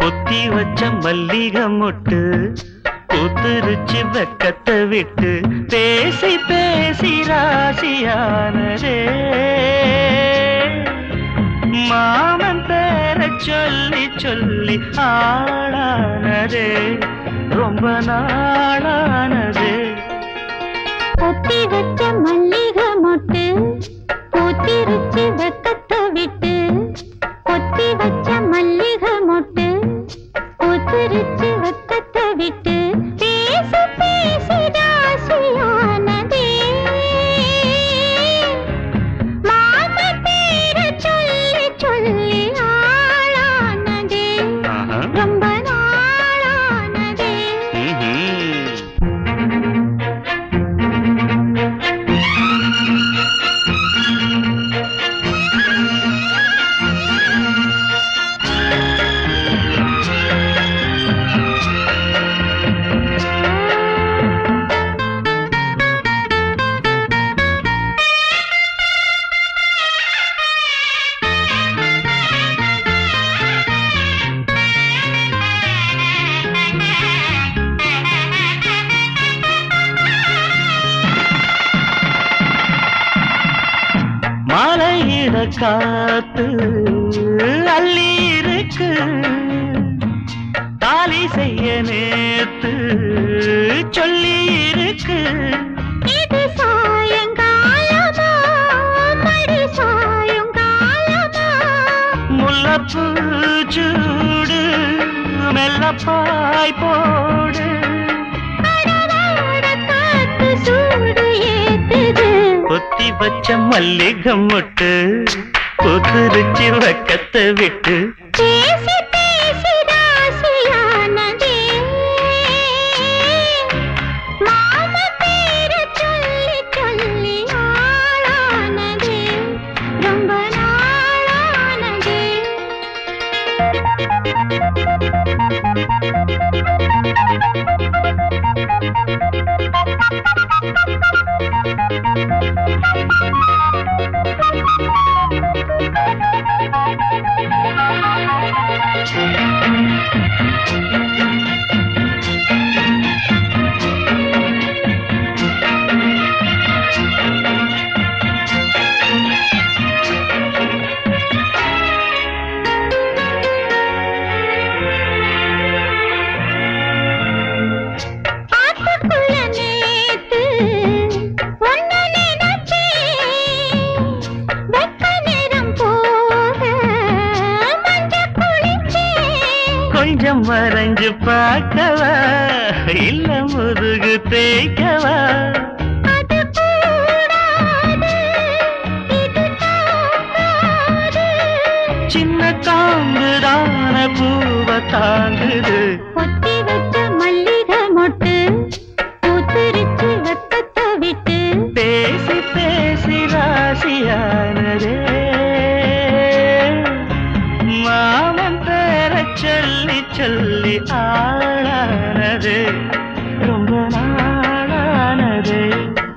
கொத்தி வச்ச மல்லிகை மொட்டு பூத்துருச்சு வெக்கத்தை விட்டு பேசி பேசி ராசியானதே மாமன் பேர சொல்லி சொல்லி ஆளானதே ரொம்ப நாளானதே கொத்தி வச்ச மல்லிகை மொட்டு பூத்திருச்சு வெக்கத்தை விட்டு கொத்தி வச்ச மல்லிகை மொட்டு பூத்திருச்சு வெக்கத்தை விட்டு பேசி பேசி ராசியானதே மாமன் பேர சொல்லி சொல்லி ஆளானதே ஆஹா. ரொம்ப நாளானதே ம்ஹும். மாலையிட காத்து அள்ளி இருக்கு தாலி செய்ய நேத்து சொல்லி இருக்கு இது சாயங்காலமா மடி சாயங்காலமா முல்லப்பூ சூடு மெல்லப்பாய் போடு கடலோட காத்து சூடு ஏத்துது கொத்தி வச்ச மல்லிகை மொட்டு கொத்துருச்சி வக்கத்தை விட்டு பேசி பேசி ராசியானதே மாம பேர சொல்லி சொல்லி ஆளானதே ரொம்ப நாளானதே ஆத்துக்குள்ள நேத்து ஒன்னு நினைச்சேன் வெக்க நேரம் போக மஞ்ச குளிச்சேன் கொஞ்சம் மறைஞ்சு பார்க்கவா இல்ல முதுகு தேய்க்கவா அது கூடாது இது தாங்காது சின்ன காம்புதான பூவ தாங்குது கொத்தி வச்ச மல்லிகை மொட்டு பூத்திருச்சு வெக்கத்தை விட்டு பேசி பேசி ராசியானதே மாமன் பேர சொல்லி சொல்லி ஆளானது ரொம்ப நாளானது